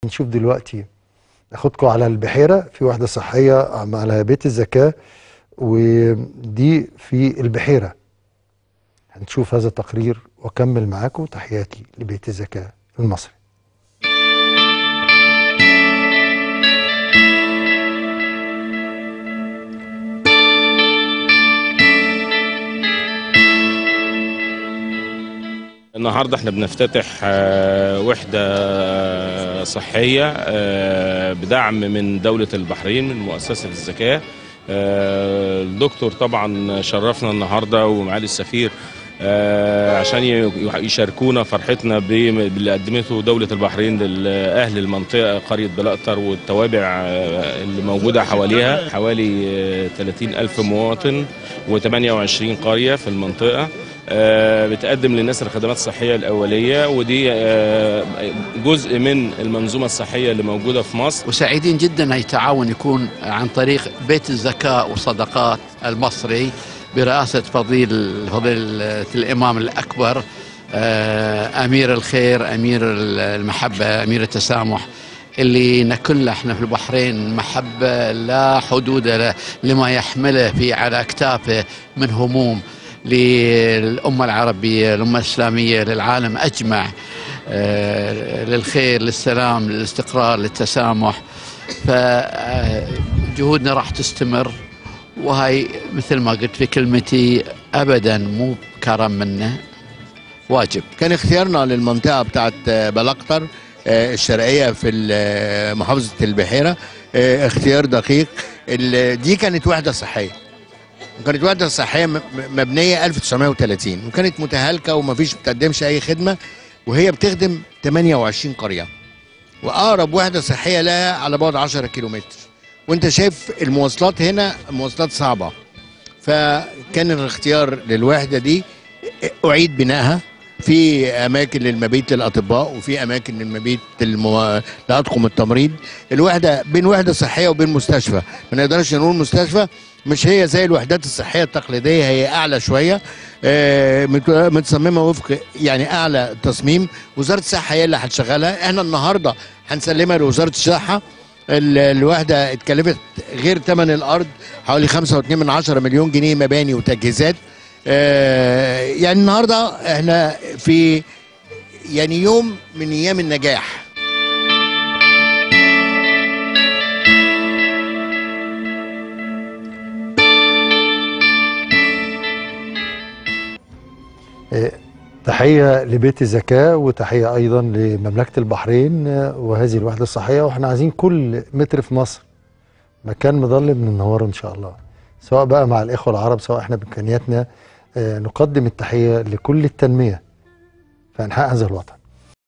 هنشوف دلوقتي ناخدكم على البحيره في وحده صحيه على بيت الزكاه ودي في البحيره هنشوف هذا التقرير واكمل معاكم تحياتي لبيت الزكاه المصري النهارده احنا بنفتتح آه، وحده صحيه آه، بدعم من دوله البحرين من مؤسسه الزكاه آه، الدكتور طبعا شرفنا النهارده ومعالي السفير آه، عشان ي- يشاركونا فرحتنا ب- باللي قدمته دولة البحرين لأهل المنطقة قرية بلقطر والتوابع آه، اللي موجودة حواليها حوالي آه، 30 ألف مواطن و28 قرية في المنطقة آه، بتقدم للناس الخدمات الصحية الأولية ودي آه، جزء من المنظومة الصحية اللي موجودة في مصر وسعيدين جدا هي تعاون يكون عن طريق بيت الزكاة وصدقات المصري برئاسة فضيل فضيلة الإمام الأكبر آه، أمير الخير أمير المحبة أمير التسامح اللي نكل احنا في البحرين محبة لا حدود له لما يحمله في على أكتافه من هموم للأمة العربية الأمة الإسلامية للعالم أجمع آه، للخير للسلام للاستقرار للتسامح فجهودنا راح تستمر وهي مثل ما قلت في كلمتي أبدا مو كرم منه واجب كان اختيارنا للمنطقة بتاعت آه، بلقطر آه، الشرقية في ال- آه، محافظة البحيرة آه، اختيار دقيق ال- دي كانت وحدة صحية كانت وحدة صحية م- م- مبنية 1930 وكانت متهالكة ومفيش بتقدمش أي خدمة وهي بتخدم 28 قرية وأقرب وحدة صحية لها على بعد 10 كيلومتر وانت شايف المواصلات هنا مواصلات صعبة فكان الاختيار للوحدة دي أعيد بنائها في أماكن للمبيت للأطباء وفي أماكن للمبيت للمو... لأطقم التمريض الوحدة بين وحدة صحية وبين مستشفى ما نقدرش نقول مستشفى مش هي زي الوحدات الصحية التقليدية هي أعلى شوية آه، مت- متصممة وفق يعني أعلى تصميم وزارة الصحة هي اللي هتشغلها احنا النهاردة هنسلمها لوزارة الصحة ال- الوحدة اتكلفت غير ثمن الأرض حوالي 5.2 من عشرة مليون جنيه مباني وتجهيزات آه، يعني النهارده احنا في يعني يوم من ايام النجاح آه، تحية لبيت الزكاة وتحية أيضا لمملكة البحرين آه، وهذه الوحدة الصحية وإحنا عايزين كل متر في مصر مكان مظلم ننوره إن شاء الله سواء بقى مع الإخوة العرب سواء إحنا بإمكانياتنا آه، نقدم التحية لكل التنمية في أنحاء هذا الوطن